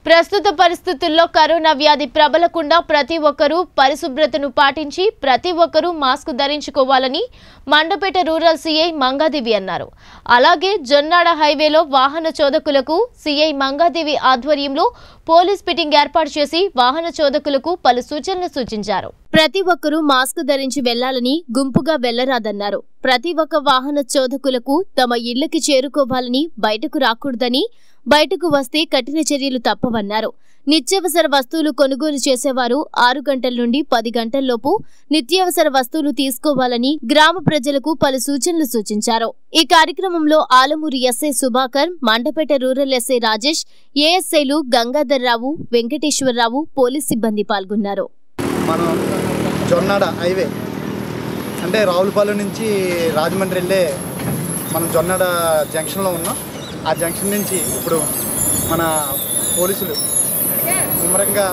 ప్రస్తుత పరిస్థితుల్లో కరోనా వ్యాధి ప్రబలకుండా ప్రతి ఒక్కరూ పరిశుభ్రతను పాటించి ప్రతి ఒక్కరూ మాస్క్ ధరించుకోవాలని మండపేట రూరల్ సీఐ మంగాదేవి అన్నారు అలాగే జొన్నాడ హైవేలో వాహన చోదకులకు సీఐ మంగాదేవి ఆధ్వర్యంలో పోలీస్ పిటింగ్ ఏర్పాటు చేసి వాహన చోదకులకు పలు సూచనలు సూచించారు ప్రతి ఒక్కరూ మాస్క్ ధరించి వెళ్లాలని గుంపుగా వెళ్లరాదన్నారు ప్రతి ఒక్క వాహన చోదకులకు తమ ఇళ్లకి చేరుకోవాలని బయటకు రాకూడదని బయటకు వస్తే కఠిన చర్యలు తప్పవన్నారు నిత్యావసర వస్తువులు కొనుగోలు చేసేవారు ఆరు గంటల నుండి పది గంటల్లోపు నిత్యావసర వస్తువులు తీసుకోవాలని గ్రామ ప్రజలకు పలు సూచనలు సూచించారు ఈ కార్యక్రమంలో ఆలమూరి SI Subhakar Mandapeta rural SI Rajesh ఏఎస్ఐలు గంగాధర్రావు వెంకటేశ్వరరావు పోలీస్ సిబ్బంది పాల్గొన్నారు మనం జొన్నాడ హైవే అంటే రావులపాలెం నుంచి రాజమండ్రి వెళ్ళే మనం జొన్నాడ జంక్షన్లో ఉన్నాం ఆ జంక్షన్ నుంచి ఇప్పుడు మన పోలీసులు ముమ్మరంగా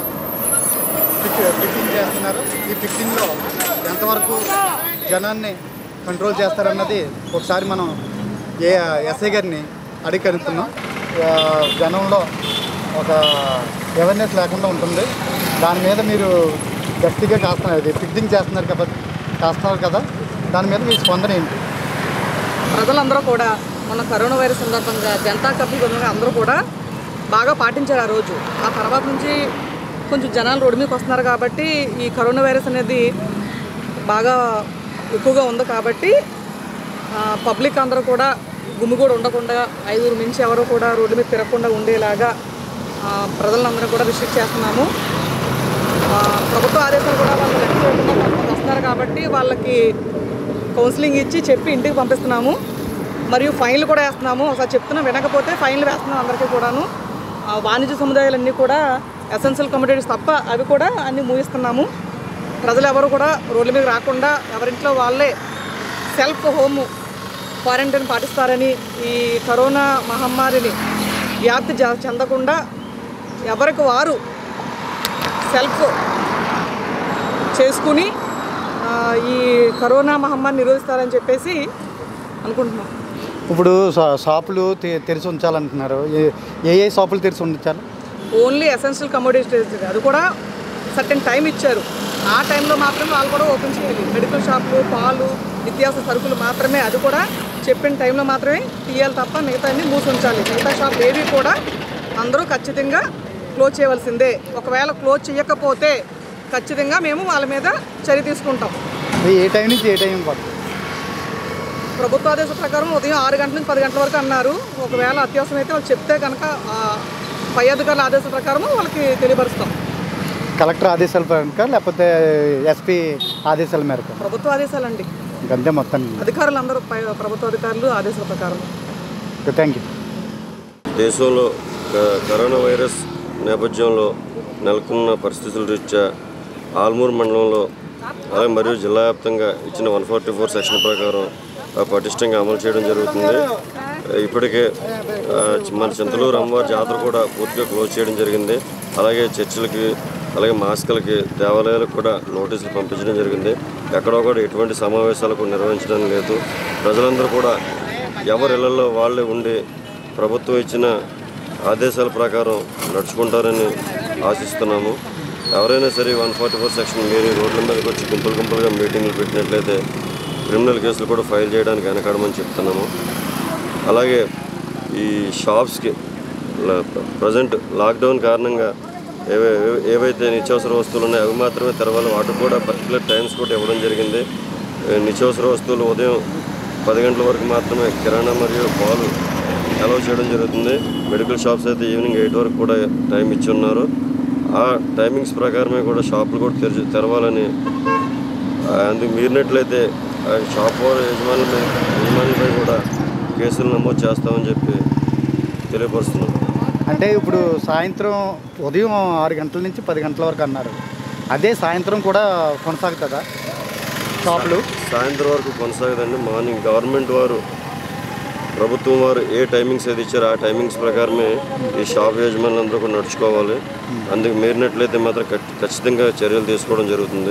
పిక్ పిక్కింగ్ చేస్తున్నారు ఈ పిక్కింగ్లో ఎంతవరకు జనాన్ని కంట్రోల్ చేస్తారన్నది ఒకసారి మనం ఏ ఎస్ఐ గారిని అడిగి కనుక్కున్నాం ఆ, జనంలో ఒక అవేర్నెస్ లేకుండా ఉంటుంది దాని మీద మీరు గట్టిగా కాస్తున్నారు ఇది ఫిక్సింగ్ చేస్తున్నారు కాబట్టి కాస్తున్నారు కదా దాని మీద మీ స్పందన ఏంటి ప్రజలందరూ కూడా మన కరోనా వైరస్ సందర్భంగా జనతా కర్ఫ్యూ విధంగా అందరూ కూడా బాగా పాటించారు ఆ రోజు ఆ తర్వాత నుంచి కొంచెం జనాలు రోడ్డు మీదకి వస్తున్నారు కాబట్టి ఈ కరోనా వైరస్ అనేది బాగా ఎక్కువగా ఉంది కాబట్టి ఆ, పబ్లిక్ అందరూ కూడా గుమ్మిగూడ ఉండకుండా ఐదుగురు మించి ఎవరు కూడా రోడ్డు మీద తిరగకుండా ఉండేలాగా ఆ, ప్రజలందరూ కూడా రిస్ట్రిక్ట్ చేస్తున్నాము ఆ, ప్రభుత్వ ఆదేశాలు కూడా వాళ్ళు లెక్క చేయకుండా కొంతమంది వస్తున్నారు కాబట్టి వాళ్ళకి కౌన్సిలింగ్ ఇచ్చి చెప్పి ఇంటికి పంపిస్తున్నాము మరియు ఫైన్లు కూడా వేస్తున్నాము ఒకసారి చెప్తున్నా వినకపోతే ఫైన్లు వేస్తున్నాం అందరికీ కూడాను ఆ, వాణిజ్య సముదాయాలన్నీ కూడా ఎసెన్షియల్ కమోడిటీస్ తప్ప అవి కూడా అన్నీ మూయిస్తున్నాము ప్రజలు ఎవరు కూడా రోడ్ల మీద రాకుండా ఎవరింట్లో వాళ్ళే సెల్ఫ్ హోమ్ క్వారంటైన్ పాటిస్తారని ఈ కరోనా మహమ్మారిని వ్యాప్తి జ- చెందకుండా ఎవరికి వారు సెల్ఫ్ చేసుకుని ఆ, ఈ కరోనా మహమ్మారిని నిరోధిస్తారని చెప్పేసి అనుకుంటున్నాం ఇప్పుడు షా- షాపులు తె- తెరిచి ఉంచాలంటున్నారు ఏ- ఏ ఏ షాపులు తెరిచి ఉంచాలి ఓన్లీ ఎసెన్షియల్ కమోడిటీస్ అది కూడా సర్టెన్ టైం ఇచ్చారు ఆ టైంలో మాత్రమే వాళ్ళు కూడా ఓపెన్ చేయాలి మెడికల్ షాపులు పాలు నిత్యావసర సరుకులు మాత్రమే అది కూడా చెప్పిన టైంలో మాత్రమే తీయాలి తప్ప మిగతా అన్ని మూసి ఉంచాలి మిగతా షాప్ ఏవి కూడా అందరూ ఖచ్చితంగా క్లోజ్ చేయవలసిందే ఒకవేళ క్లోజ్ చేయకపోతే ఖచ్చితంగా మేము వాళ్ళ మీద చర్య తీసుకుంటాం ఇది ఏ టైం నుంచి ఏ టైం పడుతుంది ప్రభుత్వ ఆదేశ ప్రకారం ఉదయం ఆరు గంటల నుంచి పది గంటల వరకు అన్నారు ఒకవేళ అత్యవసరం అయితే వాళ్ళు చెప్తే కనుక ఆ, పై అధికారుల ఆదేశ ప్రకారం వాళ్ళకి తెలియపరుస్తాం కలెక్టర్ ఆదేశాల మేరకు లేకపోతే ఎస్పీ ఆదేశాల మేరకు ప్రభుత్వ ఆదేశాలండి ఇంకంతే మొత్తం అధికారులు పై ప్రభుత్వ అధికారులు ఆదేశాల ప్రకారం థ్యాంక్ యూ దేశంలో క- కరోనా వైరస్ నేపథ్యంలో నెలకొన్న పరిస్థితుల రీత్యా ఆల్మూరు మండలంలో అలాగే మరియు జిల్లా వ్యాప్తంగా ఇచ్చిన వన్ ఫార్టీ ఫోర్ సెక్షన్ ప్రకారం ఆ, పటిష్టంగా అమలు చేయడం జరుగుతుంది ఇప్పటికే ఆ, మన చింతలూరు అమ్మవారి జాతర కూడా పూర్తిగా క్లోజ్ చేయడం జరిగింది అలాగే చర్చిలకి అలాగే మాస్కులకి దేవాలయాలకు కూడా నోటీసులు పంపించడం జరిగింది ఎక్కడో కూడా ఎటువంటి సమావేశాలకు నిర్వహించడం లేదు ప్రజలందరూ కూడా ఎవరి ఇళ్లలో వాళ్ళే ఉండి ప్రభుత్వం ఇచ్చిన ఆదేశాల ప్రకారం నడుచుకుంటారని ఆశిస్తున్నాము ఎవరైనా సరే వన్ ఫార్టీ ఫోర్ సెక్షన్ మీరు రోడ్ల మీదకి వచ్చి గుంపులు గుంపులుగా మీటింగ్లు పెట్టినట్లయితే క్రిమినల్ కేసులు కూడా ఫైల్ చేయడానికి వెనకాడమని చెప్తున్నాము అలాగే ఈ షాప్స్కి ప్రజెంట్ లాక్డౌన్ కారణంగా ఏవై ఏవైతే నిత్యావసర వస్తువులు ఉన్నాయో అవి మాత్రమే తెరవాలి వాటికి కూడా పర్టికులర్ టైమ్స్ కూడా ఇవ్వడం జరిగింది ఏ, నిత్యావసర వస్తువులు ఉదయం పది గంటల వరకు మాత్రమే కిరాణా మరియు పాలు అలౌ చేయడం జరుగుతుంది మెడికల్ షాప్స్ అయితే ఈవినింగ్ ఎయిట్ వరకు కూడా టైం ఇచ్చి ఉన్నారు ఆ టైమింగ్స్ ప్రకారమే కూడా షాపులు కూడా తెరిచి తెరవాలని ఆ, అందుకు మీరినట్లయితే ఆ షాప్ వారి యజమానుల మీద యజమానులపై కూడా కేసులు నమోదు చేస్తామని చెప్పి తెలియపరుస్తున్నాం అంటే ఇప్పుడు సాయంత్రం ఉదయం ఆరు గంటల నుంచి పది గంటల వరకు అన్నారు అదే సాయంత్రం కూడా కొనసాగుతుందా షాపులు సాయంత్రం వరకు కొనసాగదండి మార్నింగ్ గవర్నమెంట్ వారు ప్రభుత్వం వారు ఏ టైమింగ్స్ ఏది ఇచ్చారో ఆ టైమింగ్స్ ప్రకారమే ఈ షాప్ యజమానులందరూ కూడా నడుచుకోవాలి అందుకు మీరినట్లయితే మాత్రం ఖచ్- ఖచ్చితంగా చర్యలు తీసుకోవడం జరుగుతుంది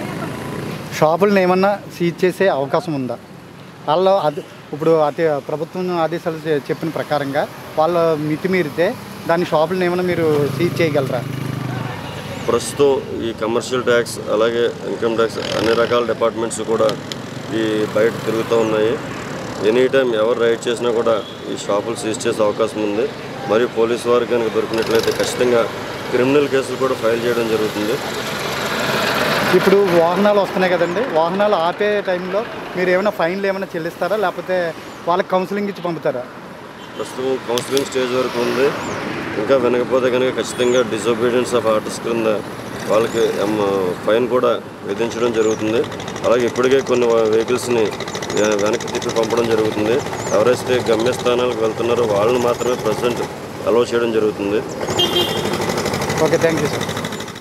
షాపులను ఏమన్నా సీజ్ చేసే అవకాశం ఉందా వాళ్ళు అది ఇప్పుడు అతి ప్రభుత్వం ఆదేశాలు చె- చెప్పిన ప్రకారంగా వాళ్ళు మితిమీరితే దాని షాపులను ఏమైనా మీరు సీజ్ చేయగలరా ప్రస్తుతం ఈ కమర్షియల్ ట్యాక్స్ అలాగే ఇన్కమ్ ట్యాక్స్ అన్ని రకాల డిపార్ట్మెంట్స్ కూడా ఈ బయట తిరుగుతూ ఉన్నాయి ఎనీ టైం ఎవరు రైడ్ చేసినా కూడా ఈ షాపులు సీజ్ చేసే అవకాశం ఉంది మరియు పోలీసు వారు కనుక దొరికినట్లయితే ఖచ్చితంగా క్రిమినల్ కేసులు కూడా ఫైల్ చేయడం జరుగుతుంది ఇప్పుడు వాహనాలు వస్తున్నాయి కదండి వాహనాలు ఆపే టైంలో మీరు ఏమైనా ఫైన్లు ఏమైనా చెల్లిస్తారా లేకపోతే వాళ్ళకి కౌన్సిలింగ్ ఇచ్చి పంపుతారా ప్రస్తుతం కౌన్సిలింగ్ స్టేజ్ వరకు ఉంది ఇంకా వినకపోతే కనుక ఖచ్చితంగా డిసొబీడియన్స్ ఆఫ్ ఆర్టిస్ట్ కింద వాళ్ళకి ఎమ్ ఫైన్ కూడా విధించడం జరుగుతుంది అలాగే ఇప్పటికే కొన్ని వెహికల్స్ని వెనక్కి తిప్పి పంపడం జరుగుతుంది ఎవరైతే గమ్యస్థానాలకు వెళ్తున్నారో వాళ్ళని మాత్రమే ప్రజెంట్ అలౌ చేయడం జరుగుతుంది ఓకే థ్యాంక్ యూ సార్